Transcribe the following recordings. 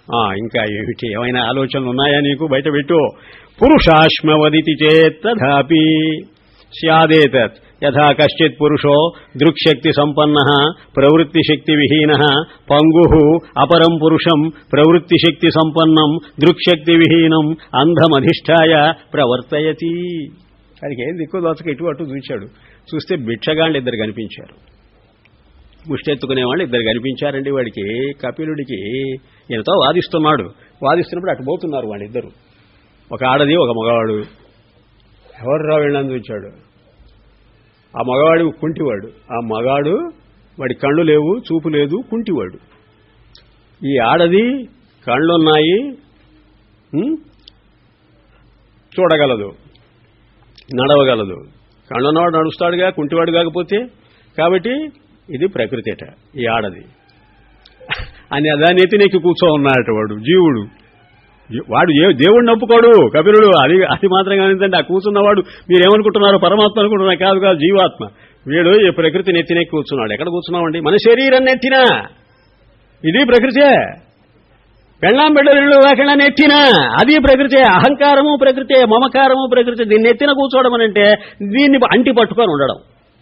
ఆ, ఇంకా ఏమిటి ఏమైనా ఆలోచనలు ఉన్నాయా నీకు బయట పెట్టు పురుషాశ్మవదితి చేత్ తథాపి స్యాదేతత్ యథా కశ్చిత్ పురుషో దృక్శక్తి సంపన్న ప్రవృత్తి శక్తి విహీన పంగు అపరం పురుషం ప్రవృత్తి శక్తి సంపన్నం దృక్శక్తి విహీనం అంధమధిష్టాయ ప్రవర్తయతి వాడికి ఏం దిక్కు దోచక ఇటు అటు చూశాడు చూస్తే భిక్షగాళ్ళు ఇద్దరు కనిపించారు ముష్టెత్తుకునే వాళ్ళు ఇద్దరు కనిపించారండి వాడికి కపిలుడికి ఈయనతో వాదిస్తున్నాడు వాదిస్తున్నప్పుడు అటు పోతున్నారు వాళ్ళిద్దరు ఒక ఆడది ఒక మగవాడు ఎవరు రా వీళ్ళని చూచాడు ఆ మగవాడు కుంటివాడు ఆ మగాడు వాడి కళ్ళు లేవు చూపు లేదు కుంటివాడు ఈ ఆడది కళ్ళున్నాయి ఉం? చూడగలదు నడవగలదు కళ్ళున్నవాడు నడుస్తాడుగా కుంటివాడు కాకపోతే కాబట్టి ఇది ప్రకృతిట ఈ ఆడది అని దాన్ని ఎత్తినెక్కి కూర్చో ఉన్నాడట వాడు జీవుడు వాడు ఏ దేవుడిని ఒప్పుకోడు కపిలుడు అది అది మాత్రం కానిదండి ఆ కూర్చున్నవాడు మీరేమనుకుంటున్నారు పరమాత్మ అనుకుంటున్నారు కాదు కాదు జీవాత్మ వీడు ఈ ప్రకృతి నెత్తినెక్కి కూర్చున్నాడు ఎక్కడ కూర్చున్నామండి మన శరీరం నెత్తినా ఇది ప్రకృతే పెళ్ళాం బిడ్డలు లేకుండా నెత్తిన అది ప్రకృతే అహంకారము ప్రకృతే మమకారము ప్రకృతి దీన్ని నెత్తిన కూర్చోవడం అని అంటే దీన్ని అంటి పట్టుకొని ఉండడం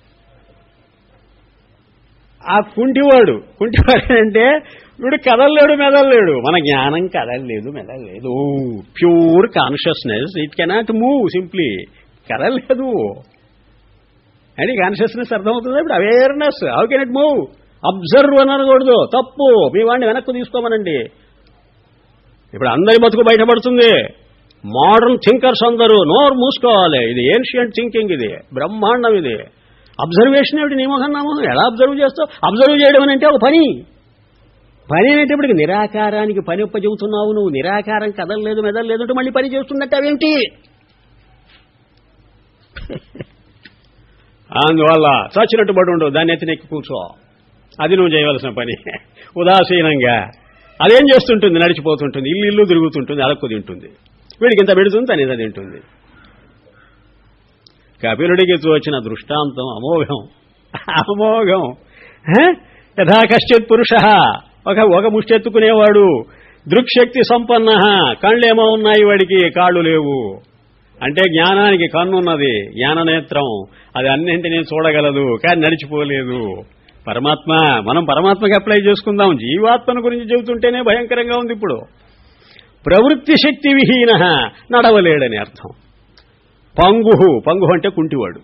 ఆ కుంటివాడు కుంటివాడు అంటే వీడు కదలలేడు మెదలలేడు మన జ్ఞానం కదలలేదు మెదలలేదు pure consciousness it cannot move simply కదలలేదు అని కాన్షియస్నెస్ అర్థమవుతుంది ఇప్పుడు awareness how can it move observe అని అనకూడదు తప్పు మీ వాడిని వెనక్కు తీసుకోమనండి ఇప్పుడు అందరి బతుకు బయటపడుతుంది మోడర్న్ థింకర్స్ అందరూ నోరు మూసుకోవాలి ఇది ఏన్షియంట్ థింకింగ్ ఇది బ్రహ్మాండం ఇది అబ్జర్వేషన్ ఏమిటి నిమోహన్నాము ఎలా అబ్జర్వ్ చేస్తావు అబ్జర్వ్ చేయడం అని అంటే ఒక పని పని అనేటప్పటికి నిరాకారానికి పని ఒప్ప చెబుతున్నావు నువ్వు నిరాకారం కదలలేదు మెదలలేదు అంటే మళ్ళీ పని చేస్తున్నట్టు అవేంటి అందువల్ల చచ్చినట్టు పడి ఉండవు దాన్ని ఎత్తినెక్కి కూర్చో అది నువ్వు చేయవలసిన పని ఉదాసీనంగా అదేం చేస్తుంటుంది నడిచిపోతుంటుంది ఇల్లు ఇల్లు తిరుగుతుంటుంది అలక్కు తింటుంది వీడికి ఇంత పెడుతుంది తను ఇంత తింటుంది కపిలుడికి వచ్చిన దృష్టాంతం అమోఘం అమోఘం హ? యథా కశ్చిత్ పురుష ఒక ఒక ముష్టెత్తుకునేవాడు దృక్శక్తి సంపన్న కళ్ళేమో ఉన్నాయి వాడికి కాళ్ళు లేవు అంటే జ్ఞానానికి కన్నున్నది జ్ఞాననేత్రం అది అన్నింటినీ చూడగలదు కానీ నడిచిపోలేదు పరమాత్మ మనం పరమాత్మకి అప్లై చేసుకుందాం జీవాత్మను గురించి చెబుతుంటేనే భయంకరంగా ఉంది ఇప్పుడు ప్రవృత్తి శక్తి విహీన నడవలేడని అర్థం పంగుహు పంగు అంటే కుంటివాడు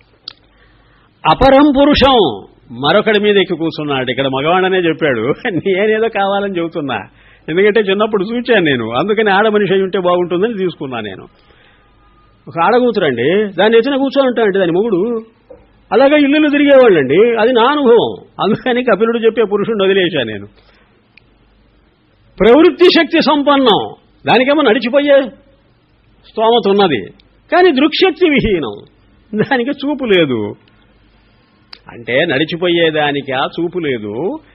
అపరం పురుషం మరొకడి మీద ఎక్కి కూర్చున్నాడు ఇక్కడ మగవాడనే చెప్పాడు నేనేదో కావాలని చెబుతున్నా ఎందుకంటే చిన్నప్పుడు చూచాను నేను అందుకని ఆడ మనిషి అయి ఉంటే బాగుంటుందని తీసుకున్నా నేను ఒక ఆడ కూతురండి దాన్ని ఎత్తిన కూర్చొని ఉంటానండి దాని మొగుడు అలాగే ఇల్లులు తిరిగేవాళ్ళండి అది నా అనుభవం అందుకని కపిలుడు చెప్పే పురుషుడిని వదిలేశా నేను ప్రవృత్తి శక్తి సంపన్నం దానికేమో నడిచిపోయే స్తోమత ఉన్నది కానీ దృక్శక్తి విహీనం దానికి చూపు లేదు అంటే నడిచిపోయేదానికి ఆ చూపు లేదు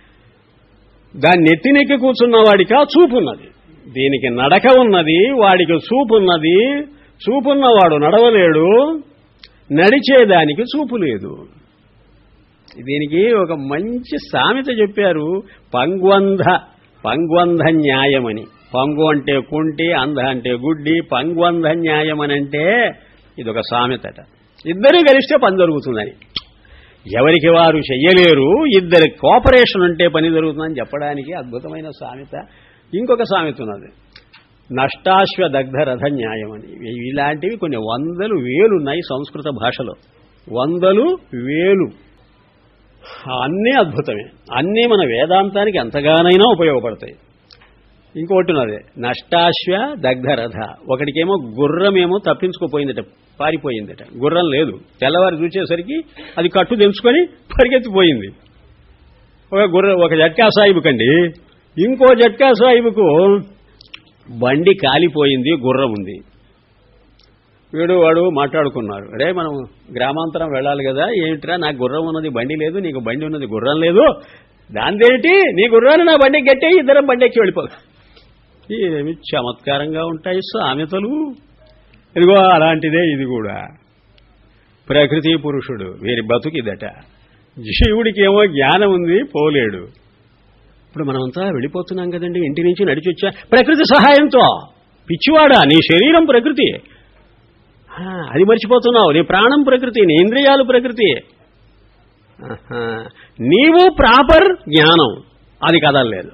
దాన్ని నెత్తినెక్కి కూర్చున్న వాడికి ఆ చూపు ఉన్నది దీనికి నడక ఉన్నది వాడికి చూపు ఉన్నది చూపున్నవాడు నడవలేడు నడిచేదానికి చూపు లేదు దీనికి ఒక మంచి సామెత చెప్పారు పంగ్వంధ పంగ్వంధ న్యాయమని పంగు అంటే కుంటి అంధ అంటే గుడ్డి పంగ్వంధ న్యాయం అని అంటే ఇది ఒక సామెతట ఇద్దరు కలిస్తే పని జరుగుతుందని ఎవరికి వారు చెయ్యలేరు ఇద్దరి కోఆపరేషన్ ఉంటే పని జరుగుతుందని చెప్పడానికి అద్భుతమైన సామెత ఇంకొక సామెత ఉన్నది నష్టాశ్వ దగ్ధ రథ న్యాయం అని ఇలాంటివి కొన్ని వందలు వేలు ఉన్నాయి సంస్కృత భాషలో వందలు వేలు అన్నీ అద్భుతమే అన్నీ మన వేదాంతానికి ఎంతగానైనా ఉపయోగపడతాయి ఇంకోటి ఉన్నది నష్టాశ్వ దగ్ధ రథ ఒకటికేమో గుర్రమేమో తప్పించుకుపోయిందట పారిపోయిందట గుర్రం లేదు తెల్లవారు చూసేసరికి అది కట్టు తెంచుకొని పరిగెత్తిపోయింది ఒక గుర్ర ఒక జట్కా సాహిబుకండి ఇంకో జట్కా సాహిబుకు బండి కాలిపోయింది గుర్రం ఉంది వీడు వాడు మాట్లాడుకున్నారు రే మనం గ్రామాంతరం వెళ్ళాలి కదా ఏమిట్రా నాకు గుర్రం ఉన్నది బండి లేదు నీకు బండి ఉన్నది గుర్రం లేదు దాందేంటి నీ గుర్రాన్ని నా బండి గట్టే ఇద్దరం బండి ఎక్కి వెళ్ళిపో ఏమి చమత్కారంగా ఉంటాయి సామెతలు ఇదిగో అలాంటిదే ఇది కూడా ప్రకృతి పురుషుడు వీరి బతుకిదట జీవుడికి ఏమో జ్ఞానం ఉంది పోలేడు ఇప్పుడు మనమంతా వెళ్ళిపోతున్నాం కదండి ఇంటి నుంచి నడిచి వచ్చా ప్రకృతి సహాయంతో పిచ్చివాడా నీ శరీరం ప్రకృతి ఆ, అది మర్చిపోతున్నావు నీ ప్రాణం ప్రకృతి నీ ఇంద్రియాలు ప్రకృతి ఆహా. నీవు ప్రాపర్ జ్ఞానం అది కదలలేదు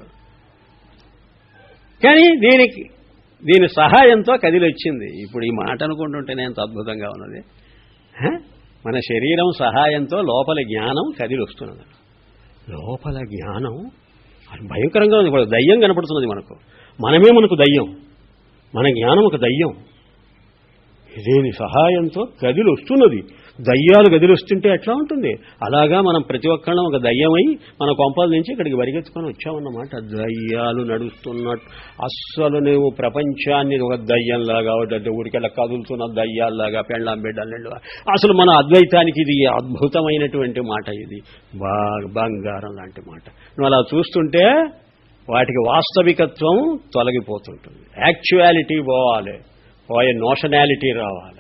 కానీ దీనికి దీని సహాయంతో కదిలి వచ్చింది ఇప్పుడు ఈ మాట అనుకుంటుంటేనే ఎంత అద్భుతంగా ఉన్నది హ? మన శరీరం సహాయంతో లోపల జ్ఞానం కదిలి వస్తున్నది లోపల జ్ఞానం అది భయంకరంగా ఉంది ఇప్పుడు దయ్యం కనపడుతున్నది మనకు మనమే మనకు దయ్యం మన జ్ఞానం ఒక దయ్యం దీని సహాయంతో గదిలు వస్తున్నది దయ్యాలు గదిలు వస్తుంటే ఎట్లా ఉంటుంది అలాగా మనం ప్రతి ఒక్కళ్ళం ఒక దయ్యమై మన కొంపల నుంచి ఇక్కడికి పరిగెత్తుకొని వచ్చామన్నమాట దయ్యాలు నడుస్తున్నట్టు అస్సలు నువ్వు ప్రపంచాన్ని ఒక దయ్యంలాగా అంటే ఊరికెళ్ళ కదులుతున్న దయ్యాల్లాగా పెళ్ళాం బిడ్డలు అసలు మన అద్వైతానికి ఇది అద్భుతమైనటువంటి మాట ఇది బాగా బంగారం లాంటి మాట నువ్వు అలా చూస్తుంటే వాటికి వాస్తవికత్వం తొలగిపోతుంటుంది యాక్చువాలిటీ పోవాలి పోయే నోషనాలిటీ రావాలి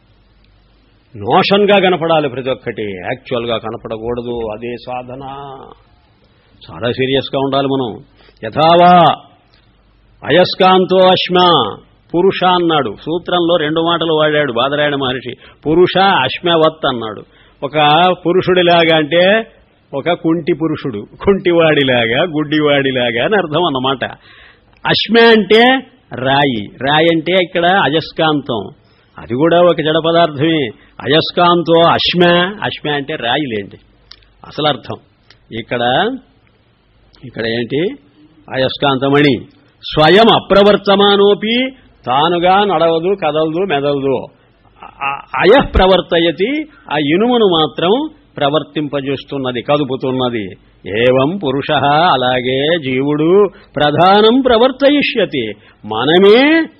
నోషన్గా కనపడాలి ప్రతి ఒక్కటి యాక్చువల్గా కనపడకూడదు అదే సాధన చాలా సీరియస్గా ఉండాలి మనం యథావా అయస్కాంతో అశ్మ పురుష అన్నాడు సూత్రంలో రెండు మాటలు వాడాడు బాదరాయణ మహర్షి పురుష అశ్మవత్ అన్నాడు ఒక పురుషుడిలాగా అంటే ఒక కుంటి పురుషుడు కుంటివాడిలాగా గుడ్డివాడిలాగా అని అర్థం అన్నమాట అశ్మ అంటే రాయి రాయి అంటే ఇక్కడ అయస్కాంతం అది కూడా ఒక జడ పదార్థమే అయస్కాంతో అశ్మ అశ్మ అంటే రాయిలేండి అసలు అర్థం ఇక్కడ ఇక్కడ ఏంటి అయస్కాంతమణి స్వయం అప్రవర్తమానోపి తానుగా నడవదు కదలదు మెదలదు అయః ప్రవర్తయతి ఆ ఇనుమును మాత్రం ప్రవర్తింపజేస్తున్నది కదుపుతున్నది ఏవం పురుష అలాగే జీవుడు ప్రధానం ప్రవర్తయిష్యతి మనమే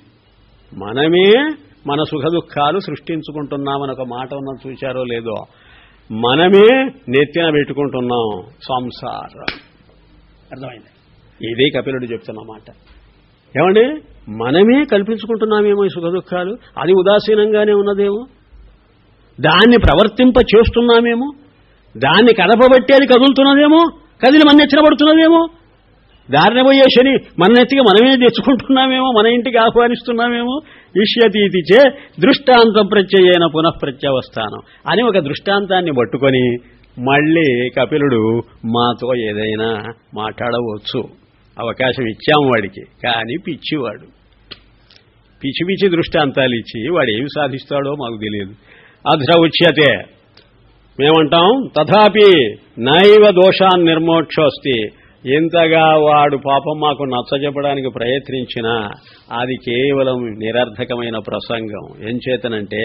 మనమే మన సుఖ దుఃఖాలు సృష్టించుకుంటున్నామని ఒక మాట ఉన్నది చూశారో లేదో మనమే నెత్తిన పెట్టుకుంటున్నాం సంసారం అర్థమైంది ఇదే కపిలుడు చెప్తున్న మాట ఏమండి మనమే కల్పించుకుంటున్నామేమో ఈ సుఖ దుఃఖాలు అది ఉదాసీనంగానే ఉన్నదేమో దాన్ని ప్రవర్తింప చేస్తున్నామేమో దాన్ని కదపబట్టి అది కదులుతున్నదేమో కదిలి మన నెచ్చిన పడుతున్నదేమో దారిన పోయే శని మన నెత్తిగా మనమే తెచ్చుకుంటున్నామేమో మన ఇంటికి ఆహ్వానిస్తున్నామేమో ఇష్యతీతి చే దృష్టాంత ప్రత్యయన పునః ప్రత్యవస్థానం అని ఒక దృష్టాంతాన్ని పట్టుకొని మళ్ళీ కపిలుడు మాతో ఏదైనా మాట్లాడవచ్చు అవకాశం ఇచ్చాము వాడికి కానీ పిచ్చివాడు పిచ్చి పిచ్చి దృష్టాంతాలు ఇచ్చి వాడు ఏమి సాధిస్తాడో మాకు తెలియదు అధ్ర ఉచ్యతే మేమంటాం తథాపి నైవ దోషాన్ నిర్మోక్షోస్తి ఎంతగా వాడు పాపం మాకు నచ్చజెప్పడానికి ప్రయత్నించినా అది కేవలం నిరర్ధకమైన ప్రసంగం ఏం చేతనంటే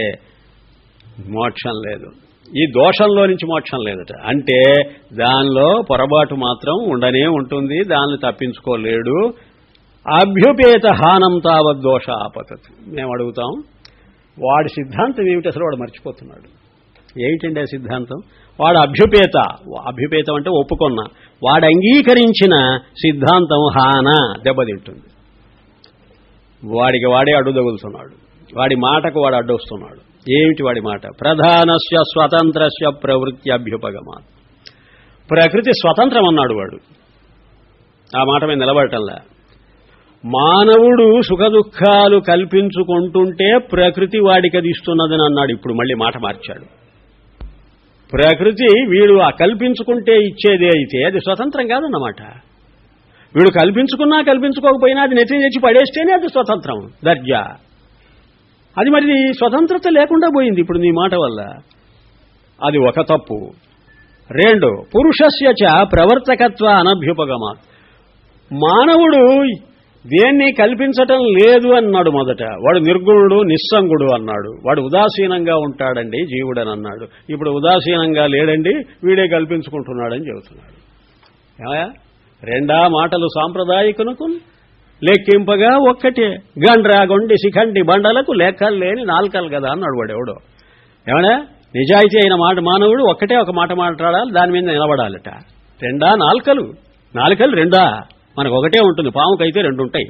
మోక్షం లేదు ఈ దోషంలో నుంచి మోక్షం లేదట అంటే దానిలో పొరపాటు మాత్రం ఉండనే ఉంటుంది దాన్ని తప్పించుకోలేడు అభ్యుపేత హానం తావత్ దోష ఆపతత్ మేము అడుగుతాం వాడి సిద్ధాంతం ఏమిటి అసలు వాడు మర్చిపోతున్నాడు ఏమిటండి ఆ సిద్ధాంతం వాడు అభ్యుపేత అభ్యుపేతం అంటే ఒప్పుకున్న వాడు అంగీకరించిన సిద్ధాంతం హాన దెబ్బతింటుంది వాడికి వాడే అడ్డు తగులుతున్నాడు వాడి మాటకు వాడు అడ్డొస్తున్నాడు ఏమిటి వాడి మాట ప్రధానస్య స్వతంత్రస్య ప్రవృత్తి అభ్యుపగమా ప్రకృతి స్వతంత్రం అన్నాడు వాడు ఆ మాట మీద నిలబడటంలా మానవుడు సుఖదుఖాలు కల్పించుకుంటుంటే ప్రకృతి వాడికి అది ఇస్తున్నదని అన్నాడు ఇప్పుడు మళ్ళీ మాట మార్చాడు ప్రకృతి వీడు ఆ కల్పించుకుంటే ఇచ్చేది అయితే అది స్వతంత్రం కాదన్నమాట వీడు కల్పించుకున్నా కల్పించుకోకపోయినా అది నెత్తిని తెచ్చి పడేస్తేనే అది స్వతంత్రం దర్జా అది మరి స్వతంత్రత లేకుండా పోయింది ఇప్పుడు నీ మాట వల్ల అది ఒక తప్పు రెండు పురుషస్య చ ప్రవర్తకత్వ అనభ్యుపగమా మానవుడు దేన్ని కల్పించటం లేదు అన్నాడు మొదట వాడు నిర్గుణుడు నిస్సంగుడు అన్నాడు వాడు ఉదాసీనంగా ఉంటాడండి జీవుడని అన్నాడు ఇప్పుడు ఉదాసీనంగా లేడండి వీడే కల్పించుకుంటున్నాడని చెబుతున్నాడు ఏమయ్యా రెండా మాటలు సాంప్రదాయకునకు లెక్కింపగా ఒక్కటే గండ్రా గొండి శిఖండి బండలకు లెక్కలు లేని నాల్కలు కదా అన్నాడు వాడు ఎవడో ఏమన్నా నిజాయితీ అయిన మాట మానవుడు ఒక్కటే ఒక మాట మాట్లాడాలి దాని మీద నిలబడాలట రెండా నాల్కలు నాలుకలు రెండా మనకు ఒకటే ఉంటుంది పాముకైతే రెండు ఉంటాయి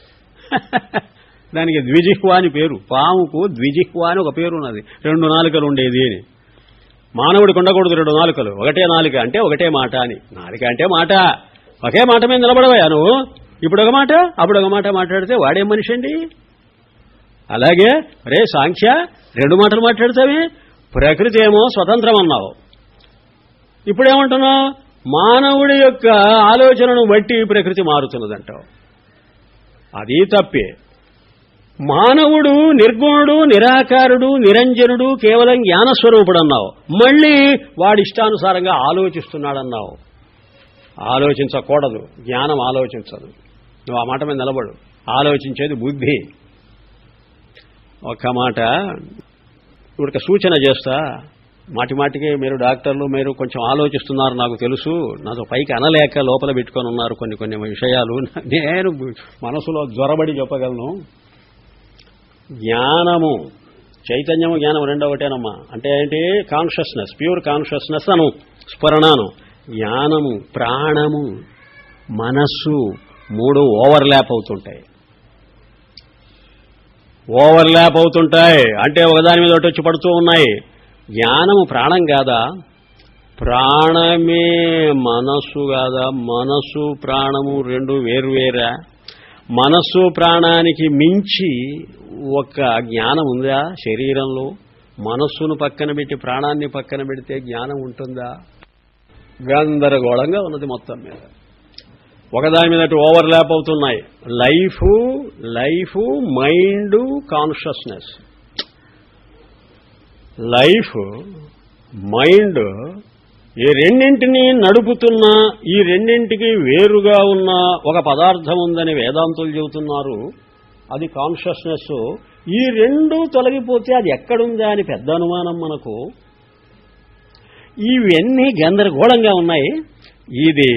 దానికి ద్విజిహ్వ అని పేరు పాముకు ద్విజిహ్వ అని ఒక పేరు ఉన్నది రెండు నాలుకలు ఉండేది అని మానవుడికి ఉండకూడదు రెండు నాలుకలు ఒకటే నాలుక అంటే ఒకటే మాట అని నాలుక అంటే మాట ఒకే మాట మీద నిలబడవయా నువ్వు ఇప్పుడు ఒక మాట అప్పుడు ఒక మాట మాట్లాడితే వాడేం మనిషి అండి అలాగే రే సాంఖ్య రెండు మాటలు మాట్లాడతావి ప్రకృతి ఏమో స్వతంత్రం అన్నావు ఇప్పుడేమంటున్నావు మానవుడి యొక్క ఆలోచనను బట్టి ప్రకృతి మారుతున్నదంటావు అది తప్పే మానవుడు నిర్గుణుడు నిరాకారుడు నిరంజనుడు కేవలం జ్ఞానస్వరూపుడు అన్నావు మళ్ళీ వాడి ఇష్టానుసారంగా ఆలోచిస్తున్నాడన్నావు ఆలోచించకూడదు జ్ఞానం ఆలోచించదు నువ్వు ఆ మాట మీద నిలబడు ఆలోచించేది బుద్ధి ఒక్క మాట ఇప్పుడు సూచన చేస్తా మాటి మాటికి మీరు డాక్టర్లు మీరు కొంచెం ఆలోచిస్తున్నారు నాకు తెలుసు నాతో పైకి అనలేక లోపల పెట్టుకొని ఉన్నారు కొన్ని కొన్ని విషయాలు నేను మనసులో జ్వరబడి చెప్పగలను జ్ఞానము చైతన్యము జ్ఞానం రెండో ఒకటేనమ్మా అంటే ఏంటి కాన్షియస్నెస్ ప్యూర్ కాన్షియస్నెస్ అను స్ఫురణాను జ్ఞానము ప్రాణము మనస్సు మూడు ఓవర్లాప్ అవుతుంటాయి ఓవర్లాప్ అవుతుంటాయి అంటే ఒకదాని మీద ఒకటి వచ్చి పడుతూ ఉన్నాయి జ్ఞానము ప్రాణం కాదా ప్రాణమే మనస్సు కాదా మనస్సు ప్రాణము రెండు వేరువేరా మనస్సు ప్రాణానికి మించి ఒక జ్ఞానం ఉందా శరీరంలో మనస్సును పక్కన పెట్టి ప్రాణాన్ని పక్కన పెడితే జ్ఞానం ఉంటుందా గందరగోళంగా ఉన్నది మొత్తం మీద ఒకదాని మీద ఓవర్లాప్ అవుతున్నాయి life life mind consciousness life mind ఈ రెండింటినీ నడుపుతున్న ఈ రెండింటికి వేరుగా ఉన్న ఒక పదార్థం ఉందని వేదాంతులు చెబుతున్నారు అది కాన్షియస్నెస్ ఈ రెండు తొలగిపోతే అది ఎక్కడుందా అని పెద్ద అనుమానం మనకు ఇవన్నీ గందరగోళంగా ఉన్నాయి ఇది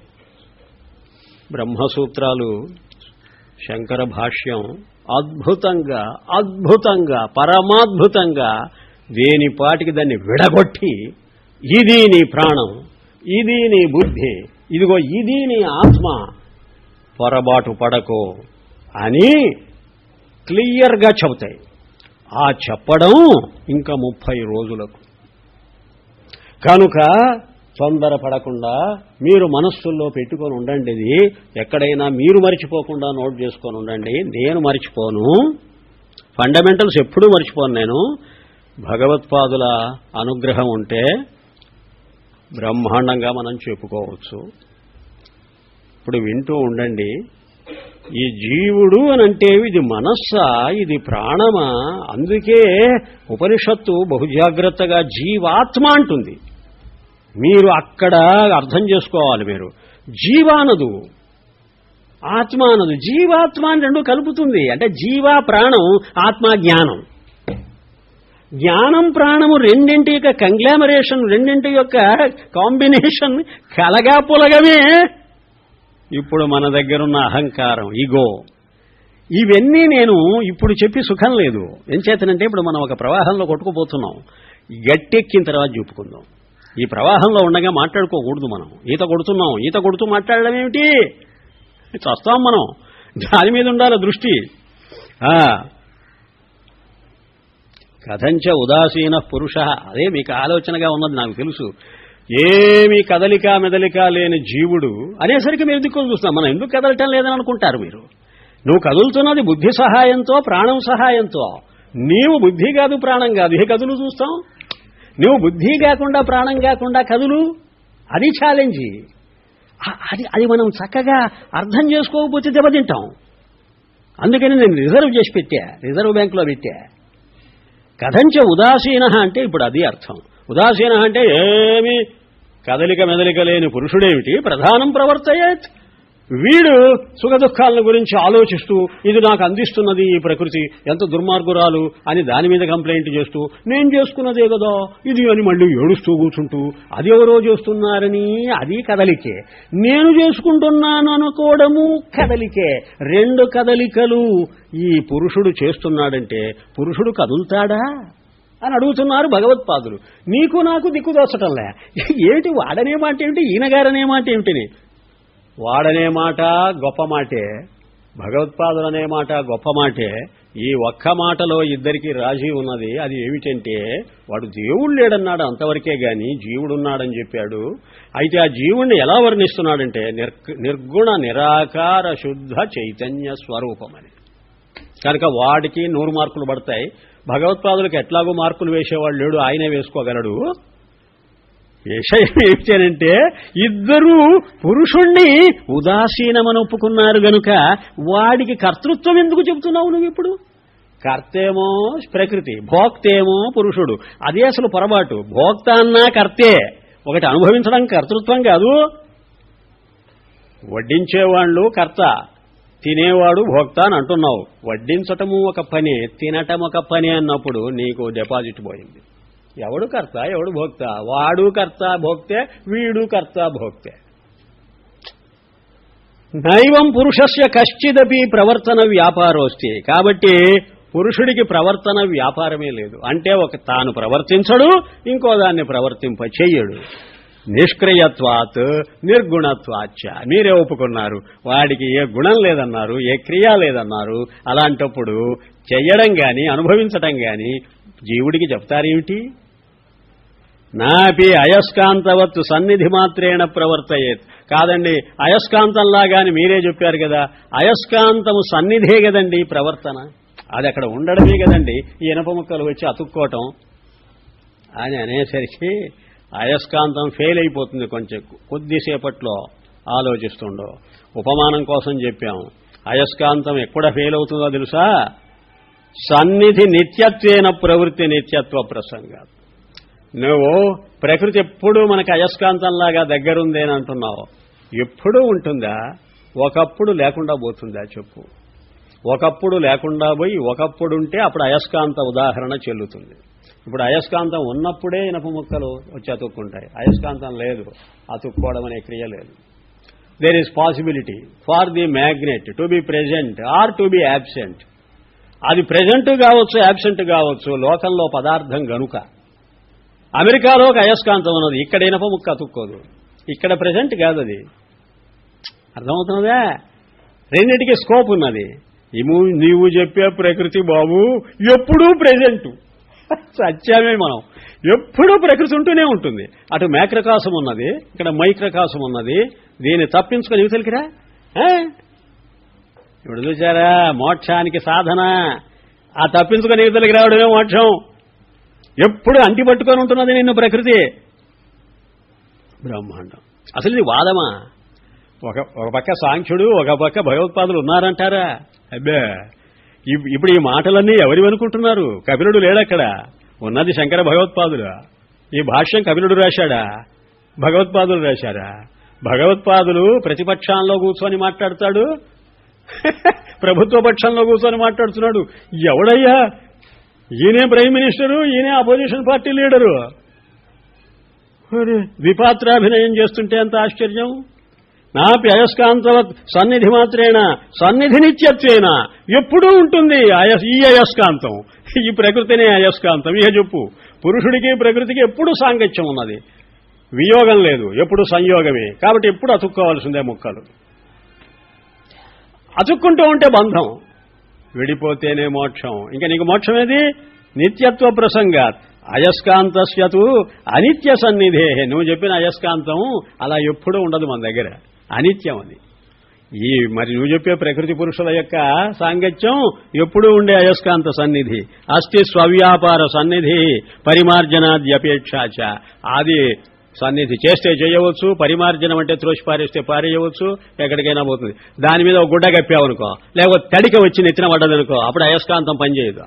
బ్రహ్మసూత్రాలు శంకర భాష్యం అద్భుతంగా అద్భుతంగా పరమాద్భుతంగా దేని పాటికి దాన్ని విడగొట్టి ఇది నీ ప్రాణం ఇది నీ బుద్ధి ఇదిగో ఇది నీ ఆత్మ పొరబాటు పడకో అని క్లియర్గా చెబుతాయి ఆ చెప్పడం ఇంకా ముప్పై రోజులకు కనుక తొందరపడకుండా మీరు మనస్సుల్లో పెట్టుకొని ఉండండి ఇది ఎక్కడైనా మీరు మర్చిపోకుండా నోట్ చేసుకొని ఉండండి నేను మర్చిపోను ఫండమెంటల్స్ ఎప్పుడూ మర్చిపోను నేను భగవత్పాదుల అనుగ్రహం ఉంటే బ్రహ్మాండంగా మనం చెప్పుకోవచ్చు ఇప్పుడు వింటూ ఉండండి ఈ జీవుడు అని అంటే ఇది మనస్సా ఇది ప్రాణమా అందుకే ఉపనిషత్తు బహుజాగ్రత్తగా జీవాత్మ అంటుంది మీరు అక్కడ అర్థం చేసుకోవాలి మీరు జీవానదు ఆత్మ అనదు జీవాత్మ అని రెండు కలుపుతుంది అంటే జీవ ప్రాణం ఆత్మ జ్ఞానం జ్ఞానం ప్రాణము రెండింటి యొక్క కంగ్లామరేషన్ రెండింటి యొక్క కాంబినేషన్ కలగా పులగమే ఇప్పుడు మన దగ్గరున్న అహంకారం ఈగో ఇవన్నీ నేను ఇప్పుడు చెప్పి సుఖం లేదు ఏం చేతనంటే ఇప్పుడు మనం ఒక ప్రవాహంలో కొట్టుకుపోతున్నాం గట్టెక్కిన తర్వాత చూపుకుందాం ఈ ప్రవాహంలో ఉండగా మాట్లాడుకోకూడదు మనం ఈత కొడుతున్నాం ఈత కొడుతూ మాట్లాడడం ఏమిటి చస్తాం మనం దాని మీద ఉండాలి దృష్టి ఆ కథంచ ఉదాసీన పురుష అదే మీకు ఆలోచనగా ఉన్నది నాకు తెలుసు ఏమి కదలిక మెదలిక లేని జీవుడు అనేసరికి మేము దిక్కు చూస్తాం మనం ఎందుకు కదలటం లేదని అనుకుంటారు మీరు నువ్వు కదులుతున్నది బుద్ధి సహాయంతో ప్రాణం సహాయంతో నీవు బుద్ధి కాదు ప్రాణం కాదు ఏ కదులు చూస్తాం నువ్వు బుద్ధి కాకుండా ప్రాణం కాకుండా కదులు అది ఛాలెంజ్ అది అది మనం చక్కగా అర్థం చేసుకోకపోతే దెబ్బతింటాం అందుకని నేను రిజర్వ్ చేసి పెట్టా రిజర్వ్ బ్యాంకులో పెట్టా కథంచ ఉదాసీన అంటే ఇప్పుడు అది అర్థం ఉదాసీన అంటే ఏమి కదలిక మెదలిక లేని పురుషుడేమిటి ప్రధానం ప్రవర్తయేత్ వీడు సుఖ దుఃఖాలను గురించి ఆలోచిస్తూ ఇది నాకు అందిస్తున్నది ఈ ప్రకృతి ఎంత దుర్మార్గురాలు అని దాని మీద కంప్లైంట్ చేస్తూ నేను చేసుకున్నదే కదా ఇది అని మళ్ళీ ఏడుస్తూ కూర్చుంటూ అది ఎవరో చేస్తున్నారని అది కదలికే నేను చేసుకుంటున్నాను అనుకోవడము కదలికే రెండు కదలికలు ఈ పురుషుడు చేస్తున్నాడంటే పురుషుడు కదులుతాడా అని అడుగుతున్నారు భగవత్పాదులు నీకు నాకు దిక్కు దోచటంలే ఏమిటి వాడనే మాట ఏమిటి ఈయనగారనే మాట ఏమిటిని వాడనే మాట గొప్ప మాటే భగవత్పాదులు అనే మాట గొప్ప మాటే ఈ ఒక్క మాటలో ఇద్దరికి రాజీ ఉన్నది అది ఏమిటంటే వాడు దేవుడు లేడన్నాడు అంతవరకే గాని జీవుడున్నాడని చెప్పాడు అయితే ఆ జీవుణ్ణి ఎలా వర్ణిస్తున్నాడంటే నిర్- నిర్గుణ నిరాకార శుద్ధ చైతన్య స్వరూపమని కనుక వాడికి నూరు మార్కులు పడతాయి భగవత్పాదులకు ఎట్లాగో మార్కులు వేసేవాడు లేడు ఆయనే వేసుకోగలడు విషయం ఏమిటనంటే ఇద్దరూ పురుషుణ్ణి ఉదాసీనమని ఒప్పుకున్నారు గనుక వాడికి కర్తృత్వం ఎందుకు చెబుతున్నావు నువ్వు ఇప్పుడు కర్తేమో ప్రకృతి భోక్తేమో పురుషుడు అదే అసలు పొరపాటు భోక్త అన్నా కర్తే ఒకటి అనుభవించడం కర్తృత్వం కాదు వడ్డించేవాళ్ళు కర్త తినేవాడు భోక్త అని అంటున్నావు వడ్డించటము ఒక పని తినటం ఒక పని అన్నప్పుడు నీకు డిపాజిట్ పోయింది ఎవడు కర్త ఎవడు భోక్త వాడు కర్త భోక్తే వీడు కర్త భోక్తే నైవం పురుషస్య కశ్చిదపి ప్రవర్తన వ్యాపారోస్తి కాబట్టి పురుషుడికి ప్రవర్తన వ్యాపారమే లేదు అంటే ఒక తాను ప్రవర్తించడు ఇంకో దాన్ని ప్రవర్తింప చెయ్యడు నిష్క్రియత్వాత్ నిర్గుణత్వాచ్చ మీరే ఒప్పుకున్నారు వాడికి ఏ గుణం లేదన్నారు ఏ క్రియ లేదన్నారు అలాంటప్పుడు చెయ్యడం గాని అనుభవించటం గాని జీవుడికి చెప్తారేమిటి నాపి అయస్కాంతవత్తు సన్నిధి మాత్రేణ ప్రవర్తయేత్ కాదండి అయస్కాంతంలాగాని మీరే చెప్పారు కదా అయస్కాంతము సన్నిధే కదండి ప్రవర్తన అది అక్కడ ఉండడమే కదండి ఈ ఇనప ముక్కలు వచ్చి అతుక్కోవటం అని అనేసరికి అయస్కాంతం ఫెయిల్ అయిపోతుంది కొంచెం కొద్దిసేపట్లో ఆలోచిస్తుండో ఉపమానం కోసం చెప్పాం అయస్కాంతం ఎక్కడ ఫెయిల్ అవుతుందో తెలుసా సన్నిధి నిత్యత్వేన ప్రవృత్తి నిత్యత్వ ప్రసంగా నువ్వు ప్రకృతి ఎప్పుడూ మనకు అయస్కాంతంలాగా దగ్గరుందేని అంటున్నావు ఎప్పుడూ ఉంటుందా ఒకప్పుడు లేకుండా పోతుందా చెప్పు ఒకప్పుడు లేకుండా పోయి ఒకప్పుడు ఉంటే అప్పుడు అయస్కాంత ఉదాహరణ చెల్లుతుంది ఇప్పుడు అయస్కాంతం ఉన్నప్పుడే ఇనప ముక్కలు వచ్చి అతుక్కుంటాయి అయస్కాంతం లేదు అతుక్కోవడం అనే క్రియ లేదు there is possibility for the magnet to be present or to be absent అది ప్రెజెంట్ కావచ్చు యాబ్సెంట్ కావచ్చు లోకంలో పదార్థం గనుక అమెరికాలో ఒక అయస్కాంతం ఉన్నది ఇక్కడ ఇనప ముక్క అతుక్కోదు ఇక్కడ ప్రెజెంట్ కాదు అది అర్థమవుతున్నదా రెండింటికి స్కోప్ ఉన్నది ఇము నీవు చెప్పే ప్రకృతి బాబు ఎప్పుడూ ప్రెజెంట్ సత్యమే మనం ఎప్పుడూ ప్రకృతి ఉంటూనే ఉంటుంది అటు మేక్రకాశం ఉన్నది ఇక్కడ మైక్రకాశం ఉన్నది దీన్ని తప్పించుకొని యువతలకిరా ఇప్పుడు చూసారా మోక్షానికి సాధన ఆ తప్పించుకొని యువతలకి రావడమే మోక్షం ఎప్పుడు అంటి పట్టుకొని ఉంటున్నది నిన్ను ప్రకృతి బ్రహ్మాండం అసలు ఇది వాదమా ఒక ఒక పక్క సాంఖ్యుడు ఒక పక్క భగవత్పాదులు ఉన్నారంటారా అబ్బే ఇప్- ఇప్పుడు ఈ మాటలన్నీ ఎవరి అనుకుంటున్నారు కపిలుడు లేడక్కడ ఉన్నది శంకర భగవత్పాదులు ఈ భాష్యం కపిలుడు రాశాడా భగవత్పాదులు రాశారా భగవత్పాదులు ప్రతిపక్షాల్లో కూర్చొని మాట్లాడతాడు ప్రభుత్వ పక్షంలో కూర్చొని మాట్లాడుతున్నాడు ఎవడయ్యా ఈయనే ప్రైమ్ మినిస్టరు ఈయనే అపోజిషన్ పార్టీ లీడరు మరి ద్విపాత్రాభినయం చేస్తుంటే ఎంత ఆశ్చర్యం నాపి అయస్కాంతవత్ సన్నిధి మాత్రేణ సన్నిధి నిత్యత్వేన ఎప్పుడూ ఉంటుంది అయస్ ఈ అయస్కాంతం ఈ ప్రకృతినే అయస్కాంతం ఇహ చెప్పు పురుషుడికి ప్రకృతికి ఎప్పుడు సాంగత్యం ఉన్నది వియోగం లేదు ఎప్పుడు సంయోగమే కాబట్టి ఎప్పుడు అతుక్కోవాల్సిందే ముక్కలు అతుక్కుంటూ ఉంటే బంధం విడిపోతేనే మోక్షం ఇంకా నీకు మోక్షం ఏది నిత్యత్వ ప్రసంగాత్ అయస్కాంతస్యతు అనిత్య సన్నిధే నువ్వు చెప్పిన అయస్కాంతం అలా ఎప్పుడూ ఉండదు మన దగ్గర అనిత్యం అది ఈ మరి నువ్వు చెప్పే ప్రకృతి పురుషుల యొక్క సాంగత్యం ఎప్పుడూ ఉండే అయస్కాంత సన్నిధి అస్థి స్వవ్యాపార సన్నిధి పరిమార్జనాద్యపేక్షాచ అది సన్నిధి చేస్తే చేయవచ్చు పరిమార్జనం అంటే త్రోసి పారేస్తే పారేయవచ్చు ఎక్కడికైనా పోతుంది దాని మీద ఒక గుడ్డ కప్పావనుకో లేకపోతే తడిక వచ్చి నెత్తిన పడ్డదనుకో అప్పుడు అయస్కాంతం పనిచేయదు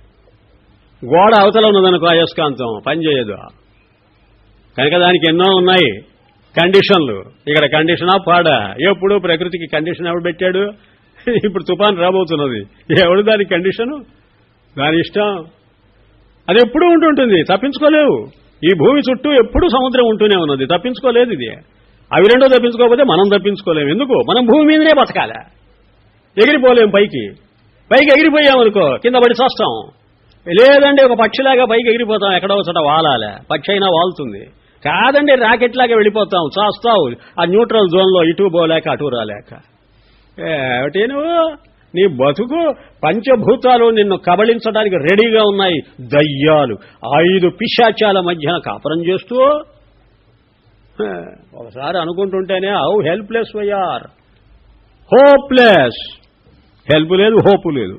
గోడ అవతల ఉన్నదనుకో అయస్కాంతం పనిచేయదు కనుక దానికి ఎన్నో ఉన్నాయి కండిషన్లు ఇక్కడ కండిషన్ ఆఫ్ పాడ ఎప్పుడు ప్రకృతికి కండిషన్ ఎవడు పెట్టాడు ఇప్పుడు తుఫాన్ రాబోతున్నది ఎవడు దాని కండిషను దాని ఇష్టం అది ఎప్పుడూ ఉంటుంటుంది తప్పించుకోలేవు ఈ భూమి చుట్టూ ఎప్పుడూ సముద్రం ఉంటూనే ఉన్నది తప్పించుకోలేదు ఇది అవి రెండో తప్పించుకోకపోతే మనం తప్పించుకోలేము ఎందుకు మనం భూమి మీదనే బతకాల ఎగిరిపోలేం పైకి పైకి ఎగిరిపోయామనుకో కింద పడి చస్తాం లేదండి ఒక పక్షిలాగా పైకి ఎగిరిపోతాం ఎక్కడో చోట వాలాలే పక్షి అయినా వాలుతుంది కాదండి రాకెట్ లాగా వెళ్ళిపోతాం చాస్తావు ఆ న్యూట్రల్ జోన్లో ఇటు పోలేక అటు రాలేక ఏమిటి నువ్వు నీ బతుకు పంచభూతాలు నిన్ను కబళించడానికి రెడీగా ఉన్నాయి దయ్యాలు ఐదు పిశాచాల మధ్యన కాపురం చేస్తూ హ, ఒకసారి అనుకుంటుంటేనే how helpless you're hopeless help లేదు హోపు లేదు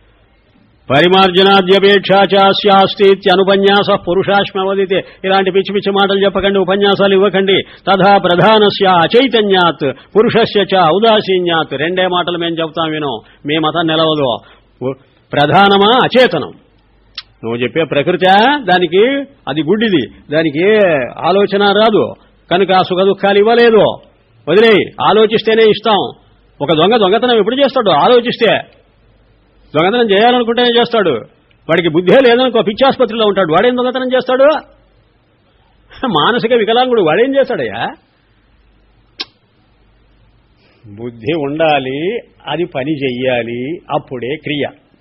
పరిమార్జనాద్యపేక్షాచాస్యాస్తి అనుపన్యాస పురుషాశ్మవదితే ఇలాంటి పిచ్చి పిచ్చి మాటలు చెప్పకండి ఉపన్యాసాలు ఇవ్వకండి తథా ప్రధానస్య అచైతన్యాత్ పురుషస్య చ ఔదాసీన్యాత్ రెండే మాటలు మేము చెప్తాం విను మీ మతం నిలవదు ఉ- ప్రధానమా అచేతనం నువ్వు చెప్పే ప్రకృతి దానికి అది గుడ్డిది దానికి ఏ ఆలోచన రాదు కనుక ఆ సుఖ దుఃఖాలు ఇవ్వలేదు వదిలేయి ఆలోచిస్తేనే ఇస్తాం ఒక దొంగ దొంగతనం ఎప్పుడు చేస్తాడు ఆలోచిస్తే దొంగతనం చేయాలనుకుంటేనే చేస్తాడు వాడికి బుద్ధే లేదనుకో పిచ్చాసుపత్రిలో ఉంటాడు వాడేం దొంగతనం చేస్తాడు మానసిక వికలాంగుడు వాడేం చేస్తాడయ్యా బుద్ధి ఉండాలి అది పని చెయ్యాలి అప్పుడే క్రియ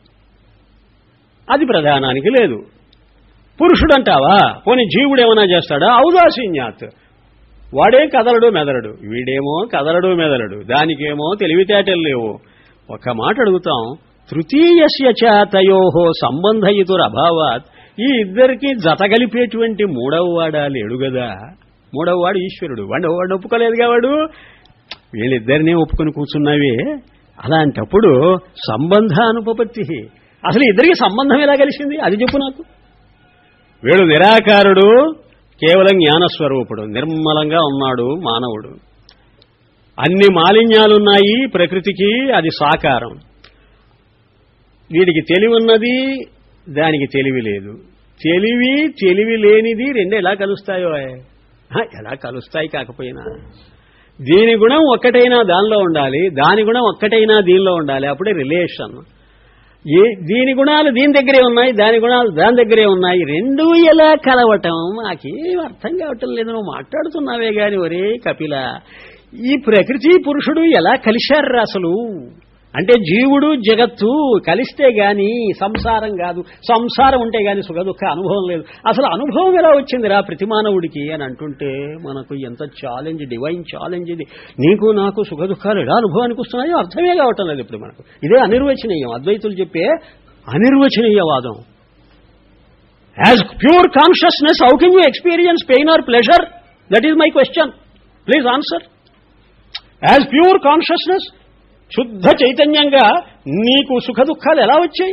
అది ప్రధానానికి లేదు పురుషుడంటావా పోనీ జీవుడు ఏమైనా చేస్తాడా ఔదాసీన్యాత్ వాడేం కదలడు మెదలడు వీడేమో కదలడు మెదలడు దానికేమో తెలివితేటలు లేవు ఒక మాట అడుగుతాం తృతీయస్య చేతయోహో సంబంధయుతురభావాత్ ఈ ఇద్దరికి జతగలిపేటువంటి మూడవ వాడా లేడు కదా మూడవ వాడు ఈశ్వరుడు వాడు వాడు ఒప్పుకోలేదుగా వాడు వీళ్ళిద్దరినీ ఒప్పుకొని కూర్చున్నావే అలాంటప్పుడు సంబంధానుపపత్తి అసలు ఇద్దరికి సంబంధం ఎలా కలిసింది అది చెప్పు నాకు వీడు నిరాకారుడు కేవలం జ్ఞానస్వరూపుడు నిర్మలంగా ఉన్నాడు మానవుడు అన్ని మాలిన్యాలున్నాయి ప్రకృతికి అది సాకారం వీడికి తెలివి ఉన్నది దానికి తెలివి లేదు తెలివి తెలివి లేనిది రెండు ఎలా కలుస్తాయో హ, ఎలా కలుస్తాయి కాకపోయినా దీని గుణం ఒక్కటైనా దానిలో ఉండాలి దాని గుణం ఒక్కటైనా దీనిలో ఉండాలి అప్పుడే రిలేషన్ ఏ దీని గుణాలు దీని దగ్గరే ఉన్నాయి దాని గుణాలు దాని దగ్గరే ఉన్నాయి రెండూ ఎలా కలవటం మాకేం అర్థం కావటం లేదు నువ్వు మాట్లాడుతున్నావే గాని ఒరే కపిల ఈ ప్రకృతి పురుషుడు ఎలా కలిశారు అసలు అంటే జీవుడు జగత్తు కలిస్తే గాని సంసారం కాదు సంసారం ఉంటే గాని సుఖ దుఃఖ అనుభవం లేదు అసలు అనుభవం ఎలా వచ్చిందిరా ప్రతి మానవుడికి అని అంటుంటే మనకు ఎంత ఛాలెంజ్ డివైన్ ఛాలెంజ్ ఇది నీకు నాకు సుఖ దుఃఖాలు ఎలా అనుభవానికి వస్తున్నాయో అర్థమే కావటం లేదు ఇప్పుడు మనకు ఇదే అనిర్వచనీయం అద్వైతులు చెప్పే అనిర్వచనీయవాదం as pure consciousness how can you experience pain or pleasure that is my question please answer as pure consciousness శుద్ధ చైతన్యంగా నీకు సుఖ దుఃఖాలు ఎలా వచ్చాయి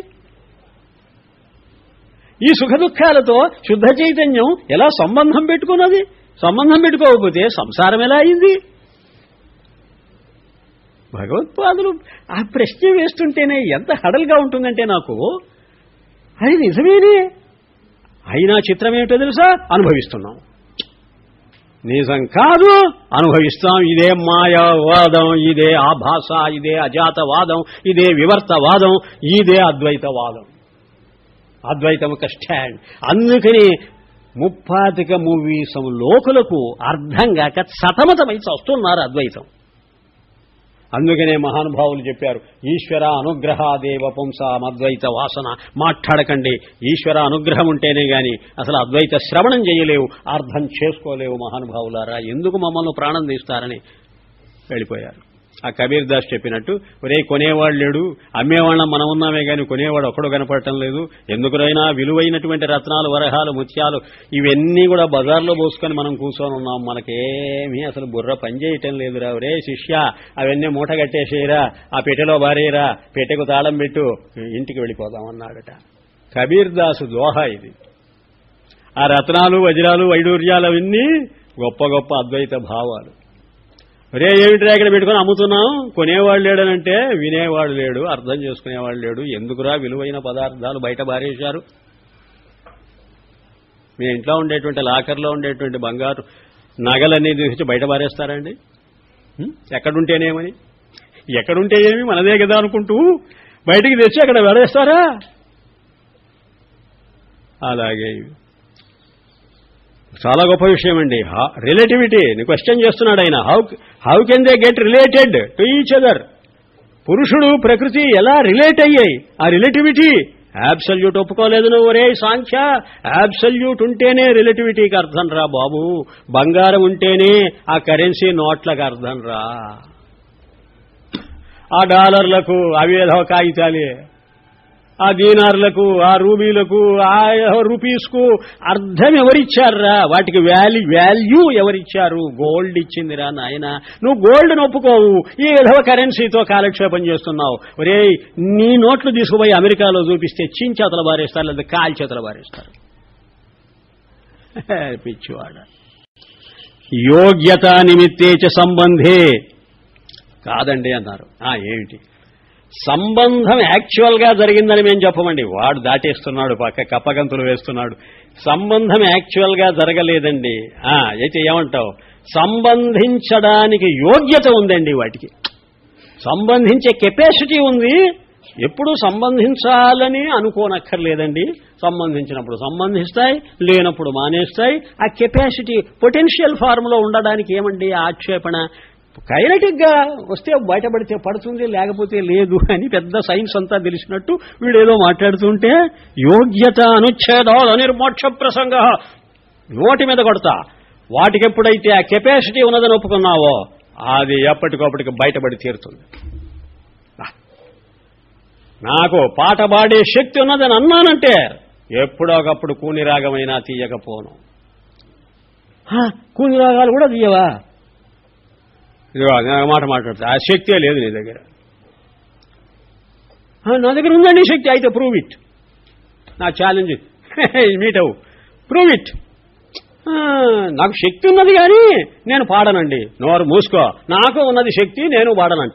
ఈ సుఖ దుఃఖాలతో శుద్ధ చైతన్యం ఎలా సంబంధం పెట్టుకున్నది సంబంధం పెట్టుకోకపోతే సంసారం ఎలా అయింది భగవత్పాదులు ఆ ప్రశ్న వేస్తుంటేనే ఎంత హడల్గా ఉంటుందంటే నాకు అది నిజమేనే అయినా చిత్రం ఏమిటో తెలుసా అనుభవిస్తున్నాం నిజం కాదు అనుభవిస్తాం ఇదే మాయావాదం ఇదే ఆభాస ఇదే అజాతవాదం ఇదే వివర్తవాదం ఇదే అద్వైతవాదం అద్వైతం ఒక స్టాండ్ అందుకని ముప్పాతిక మూవీసం లోకులకు అర్థం కాక సతమతమై వస్తున్నారు అద్వైతం అందుకనే మహానుభావులు చెప్పారు ఈశ్వర అనుగ్రహాదేవ పుంసాం అద్వైత వాసన మాట్లాడకండి ఈశ్వర అనుగ్రహం ఉంటేనే గాని అసలు అద్వైత శ్రవణం చేయలేవు అర్థం చేసుకోలేవు మహానుభావులారా ఎందుకు మమ్మల్ని ప్రాణం తీస్తారని వెళ్ళిపోయారు ఆ కబీర్ దాస్ చెప్పినట్టు ఒరే కొనేవాడు లేడు అమ్మేవాళ్ళం మనం ఉన్నామే కానీ కొనేవాడు ఒక్కడు కనపడటం లేదు ఎందుకురైనా విలువైనటువంటి రత్నాలు వరహాలు ముత్యాలు ఇవన్నీ కూడా బజార్లో పోసుకొని మనం కూర్చొని ఉన్నాం మనకేమీ అసలు బుర్ర పనిచేయటం లేదురా ఒరే శిష్య అవన్నీ మూట కట్టేసేయరా ఆ పెట్టెలో బారేయరా పెట్టెకు తాళం పెట్టు ఇంటికి వెళ్ళిపోదాం అన్నాడట కబీర్ దాసు దోహ ఇది ఆ రత్నాలు వజ్రాలు వైడూర్యాలు అవన్నీ గొప్ప గొప్ప అద్వైత భావాలు రే ఏమిటిరా ఇక్కడ పెట్టుకొని అమ్ముతున్నాం కొనేవాడు లేడనంటే వినేవాడు లేడు అర్థం చేసుకునేవాడు లేడు ఎందుకురా విలువైన పదార్థాలు బయట బారేశారు మీ ఇంట్లో ఉండేటువంటి లాకర్లో ఉండేటువంటి బంగారు నగలన్నీ తీసి బయట బారేస్తారండి హ్మ్? ఎక్కడుంటేనేమని ఎక్కడుంటే ఏమి మనదే కదా అనుకుంటూ బయటికి తెచ్చి అక్కడ వేరేస్తారా అలాగే ఇవి. చాలా గొప్ప విషయం అండి రిలేటివిటీ క్వశ్చన్ చేస్తున్నాడు ఆయన how how can they get related to each other పురుషుడు ప్రకృతి ఎలా రిలేట్ అయ్యాయి ఆ రిలేటివిటీ యాబ్సల్యూట్ ఒప్పుకోలేదు నువ్వు ఒరే సాంఖ్య యాబ్సల్యూట్ ఉంటేనే రిలేటివిటీకి అర్థం రా బాబు బంగారం ఉంటేనే ఆ కరెన్సీ నోట్లకు అర్థం రా ఆ డాలర్లకు అవి ఏదో కాగితాలే ఆ దీనార్లకు ఆ రూబీలకు ఆ రూపీస్కు అర్థం ఎవరిచ్చారా వాటికి వాల్యూ వాల్యూ ఎవరిచ్చారు గోల్డ్ ఇచ్చిందిరా నాయన నువ్వు గోల్డ్ ఒప్పుకోవు ఈ విధవ కరెన్సీతో కాలక్షేపం చేస్తున్నావు ఒరే నీ నోట్లు తీసుకుపోయి అమెరికాలో చూపిస్తే చిన్ చేతలు బారేస్తారు లేదా కాలి చేతలు బారేస్తారు పిచ్చివాడ యోగ్యత నిమిత్తేచ సంబంధే కాదండి అన్నారు ఆ ఏమిటి సంబంధం యాక్చువల్ గా జరిగిందని మేము చెప్పమండి వాడు దాటేస్తున్నాడు పక్క కప్పగంతులు వేస్తున్నాడు సంబంధం యాక్చువల్ గా జరగలేదండి ఆ అయితే ఏమంటావు సంబంధించడానికి యోగ్యత ఉందండి వాటికి సంబంధించే కెపాసిటీ ఉంది ఎప్పుడు సంబంధించాలని అనుకోనక్కర్లేదండి సంబంధించినప్పుడు సంబంధిస్తాయి లేనప్పుడు మానేస్తాయి ఆ కెపాసిటీ పొటెన్షియల్ ఫార్మ్లో ఉండడానికి ఏమండి ఆక్షేపణ కైనటిక్ గా వస్తే బయటపడితే పడుతుంది లేకపోతే లేదు అని పెద్ద సైన్స్ అంతా తెలిసినట్టు వీడేదో మాట్లాడుతుంటే యోగ్యత అనుచ్ఛేదాలు అనిర్మోక్ష ప్రసంగ నోటి మీద కొడతా వాటికెప్పుడైతే ఆ కెపాసిటీ ఉన్నదని ఒప్పుకున్నావో అది ఎప్పటికప్పటికి బయటపడి తీరుతుంది నాకు పాట పాడే శక్తి ఉన్నదని అన్నానంటే ఎప్పుడో ఒకప్పుడు కూని రాగమైనా తీయకపోను కూని రాగాలు కూడా తీయవా ఇదిగో నేను మాట మాట్లాడతా ఆ శక్తే లేదు నీ దగ్గర నా దగ్గర ఉందండి శక్తి అయితే ప్రూవ్ ఇట్ నా ఛాలెంజ్ మీట్ అవు ప్రూవ్ ఇట్ నాకు శక్తి ఉన్నది కానీ నేను పాడనండి నోరు మూసుకో నాకు ఉన్నది శక్తి నేను పాడనంట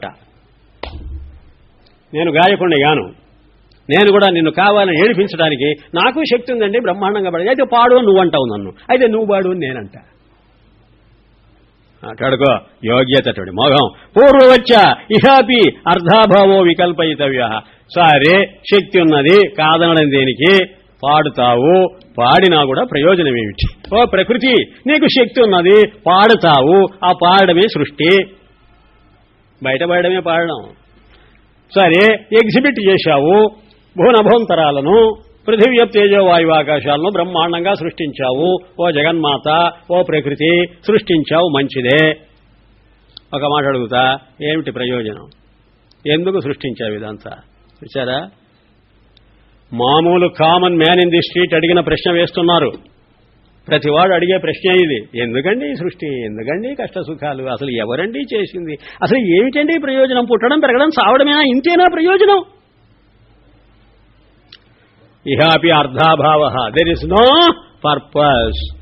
నేను గాయకుండా గాను నేను కూడా నిన్ను కావాలని ఏడిపించడానికి నాకు శక్తి ఉందండి బ్రహ్మాండంగా పడి అయితే పాడు నువ్వు అంటావు నన్ను అయితే నువ్వు పాడు అని నేనంట అట్లాడుకో యోగ్యతడి మోఘం పూర్వవచ్చ ఇహాపి అర్ధాభావో వికల్పయితవ్య సరే శక్తి ఉన్నది కాదనడం దేనికి పాడుతావు పాడినా కూడా ప్రయోజనం ఏమిటి ఓ ప్రకృతి నీకు శక్తి ఉన్నది పాడుతావు ఆ పాడడమే సృష్టి బయటపడమే పాడడం సరే ఎగ్జిబిట్ చేశావు భువనభోంతరాలను పృథివ్య తేజో వాయు ఆకాశాలను బ్రహ్మాండంగా సృష్టించావు ఓ జగన్మాత ఓ ప్రకృతి సృష్టించావు మంచిదే ఒక మాట అడుగుతా ఏమిటి ప్రయోజనం ఎందుకు సృష్టించావు ఇదంతా చూచారా మామూలు common man in the street అడిగిన ప్రశ్న వేస్తున్నారు ప్రతివాడు అడిగే ప్రశ్న ఇది ఎందుకండి ఈ సృష్టి ఎందుకండి కష్ట సుఖాలు అసలు ఎవరండి చేసింది అసలు ఏమిటండి ప్రయోజనం పుట్టడం పెరగడం సావడమేనా ఇంతేనా ప్రయోజనం ఇహాపి అర్ధాభావ దెర్ ఇస్ నో పర్పస్